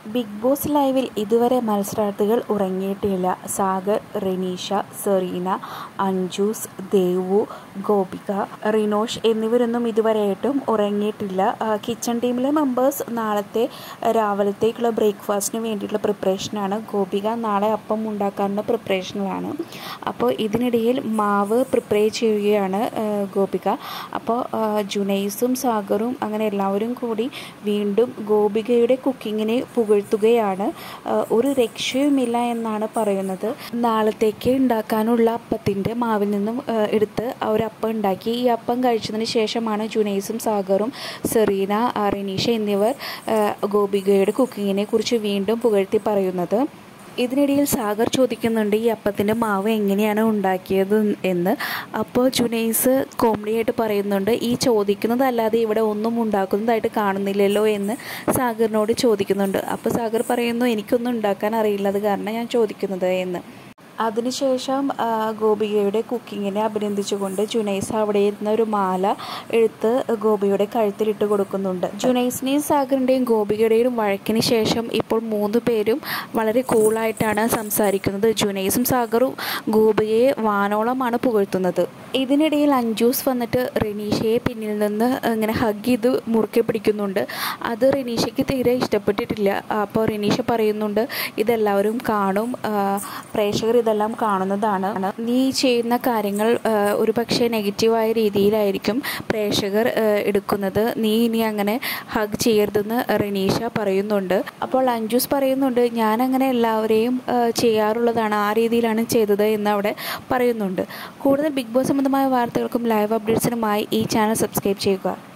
big boss ലൈവിൽ ഇതുവരെ മത്സരാർത്ഥികൾ ഉറങ്ങിയിട്ടില്ല സാഗർ റെനീഷ സെറീന അഞ്ജൂസ് ദേവു ഗോപിക റിനോഷ് എന്നിവരൊന്നും ഇതുവരെയായിട്ടും ഉറങ്ങിയിട്ടില്ല ആ, കിച്ചൺ ടീമിലെ മെമ്പേഴ്സ് നാളത്തെ രാവിലത്തേക്കുള്ള ബ്രേക്ക്ഫാസ്റ്റിന് വേണ്ടിയിട്ടുള്ള പ്രിപ്പറേഷനാണ് ഗോപിക നാളെ അപ്പം ഉണ്ടാക്കാനുള്ള പ്രിപ്പറേഷനിലാണ് അപ്പോൾ ഇതിനിടയിൽ മാവ് പ്രിപ്പയർ ചെയ്യുകയാണ് ആ, ഗോപിക അപ്പോൾ ആ, ജുനൈസും സാഗറും അങ്ങനെ എല്ലാവരും കൂടി വീണ്ടും ഗോപികയുടെ കുക്കിങ്ങിനെ പുകഴ്ത്തുകയാണ് ആ, ഒരു രക്ഷയുമില്ല എന്നാണ് പറയുന്നത് നാളത്തേക്ക് ഉണ്ടാക്കാനുള്ള അപ്പത്തിൻ്റെ മാവിൽ നിന്നും ആ, എടുത്ത് ആ ഒരു അപ്പം ഉണ്ടാക്കി ഈ അപ്പം കഴിച്ചതിന് ശേഷമാണ് ജുനൈസും സാഗറും സെറീന ആ, റിനീഷ എന്നിവർ ആ, ഗോപികയുടെ കുക്കിങ്ങിനെ കുറിച്ച് വീണ്ടും പുകഴ്ത്തി പറയുന്നത് ഇതിനിടയിൽ സാഗർ ചോദിക്കുന്നുണ്ട് ഈ അപ്പത്തിൻ്റെ മാവ് എങ്ങനെയാണ് ഉണ്ടാക്കിയത് എന്ന് അപ്പോൾ ജുനൈസ് കോമഡി ആയിട്ട് പറയുന്നുണ്ട് ഈ ചോദിക്കുന്നതല്ലാതെ ഇവിടെ ഒന്നും ഉണ്ടാക്കുന്നതായിട്ട് കാണുന്നില്ലല്ലോ എന്ന് സാഗറിനോട് ചോദിക്കുന്നുണ്ട് അപ്പോൾ സാഗർ പറയുന്നു എനിക്കൊന്നും ഉണ്ടാക്കാൻ അറിയില്ല അത് കാരണം ഞാൻ ചോദിക്കുന്നത് എന്ന് അതിനുശേഷം ആ, ഗോപികയുടെ കുക്കിങ്ങിനെ അഭിനന്ദിച്ചുകൊണ്ട് ജുനൈസ് അവിടെ ഇരുന്ന ഒരു മാല എടുത്ത് ഗോപിയുടെ കഴുത്തിലിട്ട് കൊടുക്കുന്നുണ്ട് ജുനൈസിനെയും സാഗറിൻ്റെയും ഗോപികയുടെയും വഴക്കിന് ശേഷം ഇപ്പോൾ മൂന്ന് പേരും വളരെ കൂളായിട്ടാണ് സംസാരിക്കുന്നത് ജുനൈസും സാഗറും ഗോപികയെ വാനോളമാണ് പുകഴ്ത്തുന്നത് ഇതിനിടയിൽ അഞ്ജൂസ് വന്നിട്ട് റെനീഷയെ പിന്നിൽ നിന്ന് ഇങ്ങനെ ഹഗ് ചെയ്ത് മുറുക്കെ പിടിക്കുന്നുണ്ട് അത് റെനീഷയ്ക്ക് തീരെ ഇഷ്ടപ്പെട്ടിട്ടില്ല അപ്പോൾ റെനീഷ പറയുന്നുണ്ട് ഇതെല്ലാവരും കാണും ആ, പ്രേക്ഷകർ ഇതെല്ലാം കാണുന്നതാണ് നീ ചെയ്യുന്ന കാര്യങ്ങൾ ആ, ഒരു പക്ഷേ നെഗറ്റീവായ രീതിയിലായിരിക്കും പ്രേക്ഷകർ ആ, എടുക്കുന്നത് നീ ഇനി അങ്ങനെ ഹഗ് ചെയ്യരുതെന്ന് റെനീഷ പറയുന്നുണ്ട് അപ്പോൾ അഞ്ജൂസ് പറയുന്നുണ്ട് ഞാൻ അങ്ങനെ എല്ലാവരെയും ആ, ചെയ്യാറുള്ളതാണ് ആ രീതിയിലാണ് ചെയ്തത് എന്ന് അവിടെ പറയുന്നുണ്ട് കൂടുതൽ ബിഗ് ബോസ് സംബന്ധമായ വാർത്തകൾക്കും ലൈവ് അപ്ഡേറ്റ്സിനുമായി ഈ ചാനൽ സബ്സ്ക്രൈബ് ചെയ്യുക